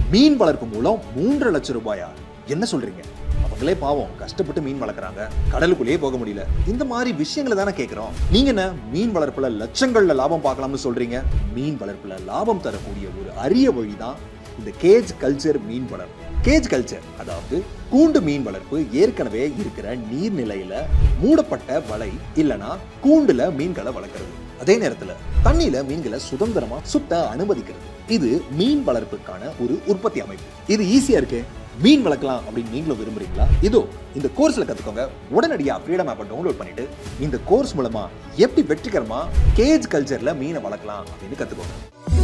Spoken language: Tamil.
மீன் வளர்ப்பு மூலம் மூன்றரை லட்சம் ரூபாயா என்ன சொல்றீங்க அவங்களே பாவம் கஷ்டப்பட்டு மீன் வளர்க்குறாங்க கடலுக்குள்ளேயே போக முடியல இந்த மாதிரி விஷயங்களை தானே கேட்குறோம் நீங்க என்ன மீன் வளர்ப்புல லட்சங்கள்ல லாபம் பார்க்கலாம்னு சொல்றீங்க மீன் வளர்ப்புல லாபம் தரக்கூடிய ஒரு அரிய வழி தான் இந்த கேஜ் கல்ச்சர் மீன் வளர்ப்பு கேஜ் கல்ச்சர் அதாவது கூண்டு மீன் வளர்ப்பு ஏற்கனவே இருக்கிற நீர்நிலையில மூடப்பட்ட வலை இல்லனா கூண்டுல மீன்களை வளர்க்கறது அதே நேரத்துல தண்ணியில மீன்களை சுதந்திரமா சுத்த அனுமதிக்கிறது இது மீன் வளர்ப்புக்கான ஒரு உற்பத்தி அமைப்பு இது ஈஸியா இருக்கு மீன் வளர்க்கலாம் அப்படின்னு நீங்களும் விரும்புறீங்களா இதோ இந்த கோர்ஸ்ல கத்துக்கோங்க உடனடியா ஃப்ரீடம் ஆப்பை டவுன்லோட் பண்ணிட்டு இந்த கோர்ஸ் மூலமா எப்படி வெற்றிகரமா கேஜ் கல்ச்சர்ல மீனை வளர்க்கலாம் அப்படின்னு கத்துக்கோங்க